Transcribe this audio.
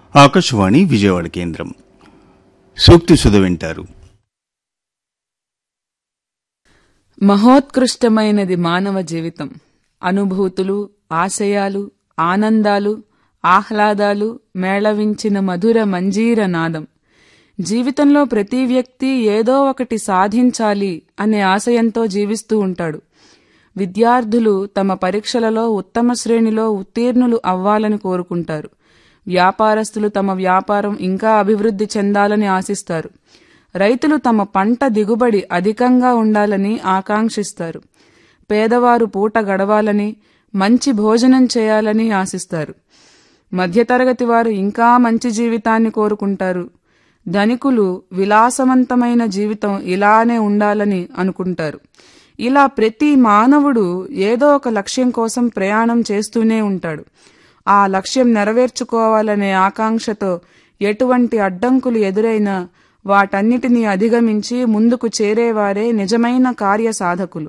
ఆకాశవాణి విజయవాడ కేంద్రం సూక్తి సుధ వింటారు మహోత్కృష్టమైనది మానవ జీవితం అనుభూతులు ఆశయాలు ఆనందాలు ఆహ్లాదాలు మేళవించిన మధుర మంజీర నాదం జీవితంలో ప్రతి వ్యక్తి ఏదో ఒకటి సాధించాలి అనే ఆశయంతో జీవిస్తూ ఉంటాడు విద్యార్థులు తమ పరీక్షలలో ఉత్తమ శ్రేణిలో ఉత్తీర్ణులు అవ్వాలని కోరుకుంటారు వ్యాపారస్తులు తమ వ్యాపారం ఇంకా అభివృద్ధి చెందాలని ఆశిస్తారు రైతులు తమ పంట దిగుబడి అధికంగా ఉండాలని ఆకాంక్షిస్తారు పేదవారు పూట గడవాలని మంచి భోజనం చేయాలని ఆశిస్తారు మధ్యతరగతి వారు ఇంకా మంచి జీవితాన్ని కోరుకుంటారు ధనికులు విలాసవంతమైన జీవితం ఇలానే ఉండాలని అనుకుంటారు ఇలా ప్రతి మానవుడు ఏదో ఒక లక్ష్యం కోసం ప్రయాణం చేస్తూనే ఉంటాడు ఆ లక్ష్యం నెరవేర్చుకోవాలనే ఆకాంక్షతో ఎటువంటి అడ్డంకులు ఎదురైనా వాటన్నిటినీ అధిగమించి ముందుకు చేరేవారే నిజమైన కార్యసాధకులు